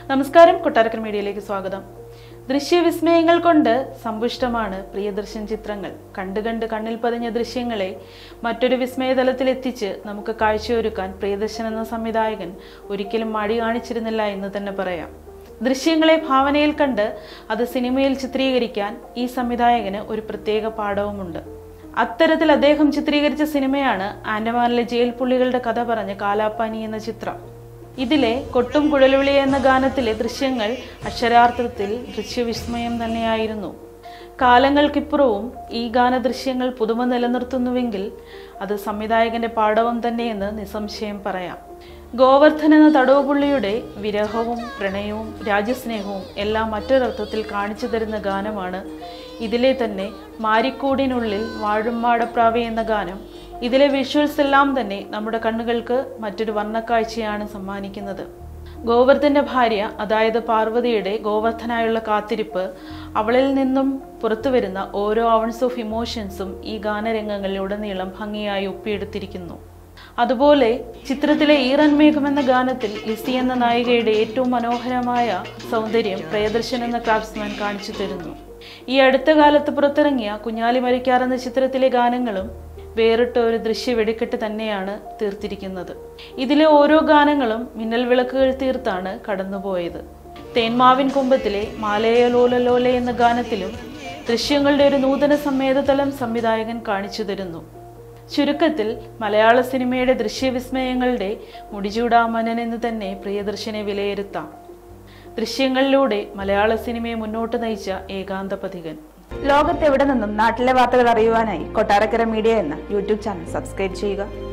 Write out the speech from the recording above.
നമസ്കാരം കൊട്ടാരക്കര മീഡിയയിലേക്ക് സ്വാഗതം ദൃശ്യവിസ്മയങ്ങൾ കൊണ്ട് സമ്പുഷ്ടമാണ് പ്രിയദർശൻ ചിത്രങ്ങൾ കണ്ട് കണ്ട് കണ്ണിൽ പതിഞ്ഞ ദൃശ്യങ്ങളെ മറ്റൊരു വിസ്മയതലത്തിൽ എത്തിച്ച് നമുക്ക് കാഴ്ചയൊരുക്കാൻ പ്രിയദർശൻ എന്ന സംവിധായകൻ ഒരിക്കലും മടി കാണിച്ചിരുന്നില്ല എന്ന് തന്നെ പറയാം ദൃശ്യങ്ങളെ ഭാവനയിൽ കണ്ട് അത് സിനിമയിൽ ചിത്രീകരിക്കാൻ ഈ സംവിധായകന് ഒരു പ്രത്യേക പാഠവുമുണ്ട് അത്തരത്തിൽ അദ്ദേഹം ചിത്രീകരിച്ച സിനിമയാണ് ആൻഡമാനിലെ ജയിൽ പുള്ളികളുടെ കഥ പറഞ്ഞ കാലാപ്പാനി എന്ന ചിത്രം ഇതിലെ കൊട്ടും കുഴലുവിളി എന്ന ഗാനത്തിലെ ദൃശ്യങ്ങൾ അക്ഷരാർത്ഥത്തിൽ ദൃശ്യവിസ്മയം തന്നെയായിരുന്നു കാലങ്ങൾക്കിപ്പുറവും ഈ ഗാനദൃശ്യങ്ങൾ പുതുമ നിലനിർത്തുന്നുവെങ്കിൽ അത് സംവിധായകന്റെ പാഠവും തന്നെയെന്ന് നിസ്സംശയം പറയാം ഗോവർദ്ധൻ എന്ന തടവുപുള്ളിയുടെ വിരഹവും പ്രണയവും രാജ്യസ്നേഹവും എല്ലാം മറ്റൊരർത്ഥത്തിൽ കാണിച്ചു തരുന്ന ഗാനമാണ് ഇതിലെ തന്നെ മാരിക്കൂടിനുള്ളിൽ വാഴും മാടപ്രാവെ എന്ന ഗാനം ഇതിലെ വിഷ്വൽസ് എല്ലാം തന്നെ നമ്മുടെ കണ്ണുകൾക്ക് മറ്റൊരു വർണ്ണക്കാഴ്ചയാണ് സമ്മാനിക്കുന്നത് ഗോവർദ്ധന്റെ ഭാര്യ അതായത് പാർവതിയുടെ ഗോവർദ്ധനായുള്ള കാത്തിരിപ്പ് അവളിൽ നിന്നും പുറത്തു വരുന്ന ഓരോ അവൺസ് ഓഫ് ഇമോഷൻസും ഈ ഗാനരംഗങ്ങളിലുടനീളം ഭംഗിയായി ഒപ്പിയെടുത്തിരിക്കുന്നു അതുപോലെ ചിത്രത്തിലെ ഈറൻ മേഘം എന്ന ഗാനത്തിൽ ലിസി എന്ന നായികയുടെ ഏറ്റവും മനോഹരമായ സൗന്ദര്യം പ്രിയദർശൻ എന്ന ക്രാഫ്റ്റ്സ്മാൻ കാണിച്ചു തരുന്നു ഈ അടുത്ത കാലത്ത് പുറത്തിറങ്ങിയ കുഞ്ഞാലി മരിക്കാർ എന്ന ചിത്രത്തിലെ ഗാനങ്ങളും വേറിട്ട ഒരു ദൃശ്യ വെടിക്കെട്ട് തന്നെയാണ് തീർത്തിരിക്കുന്നത് ഇതിലെ ഓരോ ഗാനങ്ങളും മിന്നൽ വിളക്കുകൾ തീർത്താണ് കടന്നുപോയത് തേന്മാവിൻ കുമ്പത്തിലെ മാലയ ലോല ലോല എന്ന ഗാനത്തിലും ദൃശ്യങ്ങളുടെ ഒരു നൂതന സംവേദതലം സംവിധായകൻ കാണിച്ചു തരുന്നു ചുരുക്കത്തിൽ മലയാള സിനിമയുടെ ദൃശ്യവിസ്മയങ്ങളുടെ മുടിചൂടാമനൻ എന്ന് തന്നെ പ്രിയദർശനെ വിലയിരുത്താം ദൃശ്യങ്ങളിലൂടെ മലയാള സിനിമയെ മുന്നോട്ട് നയിച്ച ഏകാന്ത പഥികൻ ലോകത്തെവിടെ നിന്നും നാട്ടിലെ വാർത്തകൾ അറിയുവാനായി കൊട്ടാരക്കര മീഡിയ എന്ന യൂട്യൂബ് ചാനൽ സബ്സ്ക്രൈബ് ചെയ്യുക